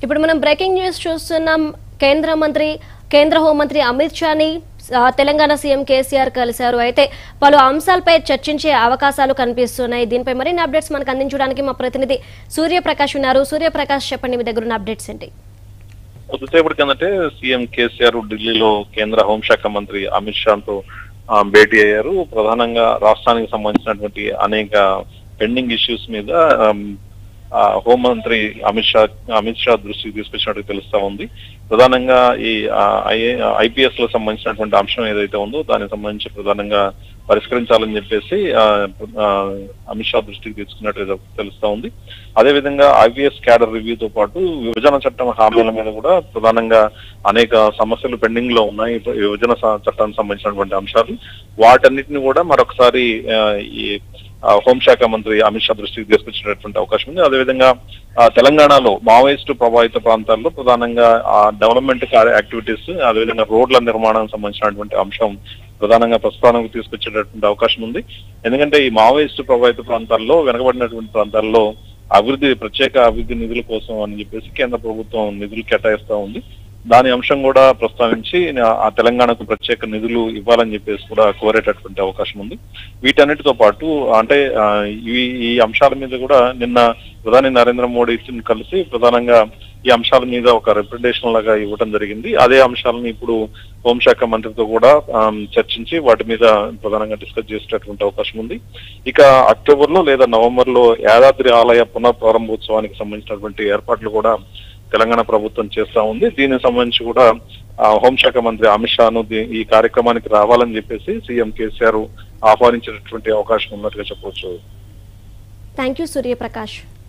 ఇప్పుడు మనం breaking news చూస్తున్నాం కేంద్ర మంత్రి కేంద్ర హోంమంత్రి అమిత్ షాని ఆ, తెలంగాణ సీఎం కేసీఆర్ కలిశారు అయితే పలు అంశాలపై చర్చించే అవకాశాలు కనిపిస్తున్నాయి దీనిపై మరిన్ని అప్డేట్స్ మనకు అందించడానికి మా ప్రతినిధి సూర్యప్రకాష్ ఉన్నారు సూర్యప్రకాష్ చెప్పండి మీ దగ్గర ఉన్న అప్డేట్స్ ఏంటి కొద్దిసేపటి కిందటే సీఎం కేసీఆర్ ఢిల్లీలో కేంద్ర హోంశాఖ మంత్రి అమిత్ షాతో ఆ, భేటీ అయ్యారు ప్రధానంగా రాష్ట్రానికి సంబంధించినటువంటి అనేక పెండింగ్ ఇష్యూస్ మీద ఆమ్, ఆ, హోంమంత్రి అమిత్ షా అమిత్ షా దృష్టికి తీసుకొచ్చినట్టు తెలుస్తా ఉంది ప్రధానంగా ఈ ఐపీఎస్ లో సంబంధించినటువంటి అంశం ఏదైతే ఉందో దానికి సంబంధించి ప్రధానంగా పరిష్కరించాలని చెప్పేసి ఆ, ఆ, అమిత్ షా దృష్టికి తీసుకున్నట్టు తెలుస్తా ఉంది అదేవిధంగా ఐపీఎస్ క్యాడర్ రివ్యూతో పాటు విభజన చట్టం హామీల మీద కూడా ప్రధానంగా అనేక సమస్యలు పెండింగ్ లో ఉన్నాయి ఈ విభజన స- చట్టానికి సంబంధించినటువంటి అంశాలు వాటన్నిటిని కూడా మరొకసారి ఆ, ఈ ఆ, హోంశాఖ మంత్రి అమిత్ షా దృష్టికి తీసుకొచ్చినటువంటి అవకాశం ఉంది అదేవిధంగా ఆ, తెలంగాణలో మావోయిస్టు ప్రభావిత ప్రాంతాల్లో ప్రధానంగా ఆ డెవలప్మెంట్ కార్య యాక్టివిటీస్ అదేవిధంగా రోడ్ల నిర్మాణానికి సంబంధించినటువంటి అంశం ప్రధానంగా ప్రస్థానానికి తీసుకొచ్చేటటువంటి అవకాశం ఉంది ఎందుకంటే ఈ మావోయిస్టు ప్రభావిత ప్రాంతాల్లో వెనకబడినటువంటి ప్రాంతాల్లో అభివృద్ధి ప్రత్యేక అభివృద్ధి నిధుల కోసం అని చెప్పేసి కేంద్ర ప్రభుత్వం నిధులు కేటాయిస్తా ఉంది దాని అంశం కూడా ప్రస్తావించి ఆ తెలంగాణకు ప్రత్యేక నిధులు ఇవ్వాలని చెప్పేసి కూడా కోరేటటువంటి అవకాశం ఉంది వీటన్నిటితో పాటు అంటే ఆ, ఈ ఈ అంశాల మీద కూడా నిన్న ప్రధాని నరేంద్ర మోడీ కలిసి ప్రధానంగా ఈ అంశాల మీద ఒక రిప్రజెంటేషన్ లాగా ఇవ్వడం జరిగింది అదే అంశాలను ఇప్పుడు హోంశాఖ మంత్రితో కూడా ఆమ్, చర్చించి వాటి మీద ప్రధానంగా డిస్కస్ చేసేటటువంటి అవకాశం ఉంది ఇక అక్టోబర్ లో లేదా నవంబర్ లో యాదాద్రి ఆలయ పునః ప్రారంభోత్సవానికి సంబంధించినటువంటి ఏర్పాట్లు కూడా తెలంగాణ ప్రభుత్వం చేస్తా ఉంది దీనికి సంబంధించి కూడా ఆ, హోంశాఖ మంత్రి అమిత్ షాను దీ- ఈ కార్యక్రమానికి రావాలని చెప్పేసి సీఎం కేసీఆర్ ఆహ్వానించినటువంటి అవకాశం ఉన్నట్టుగా చెప్పవచ్చు థ్యాంక్ యూ సూర్యప్రకాష్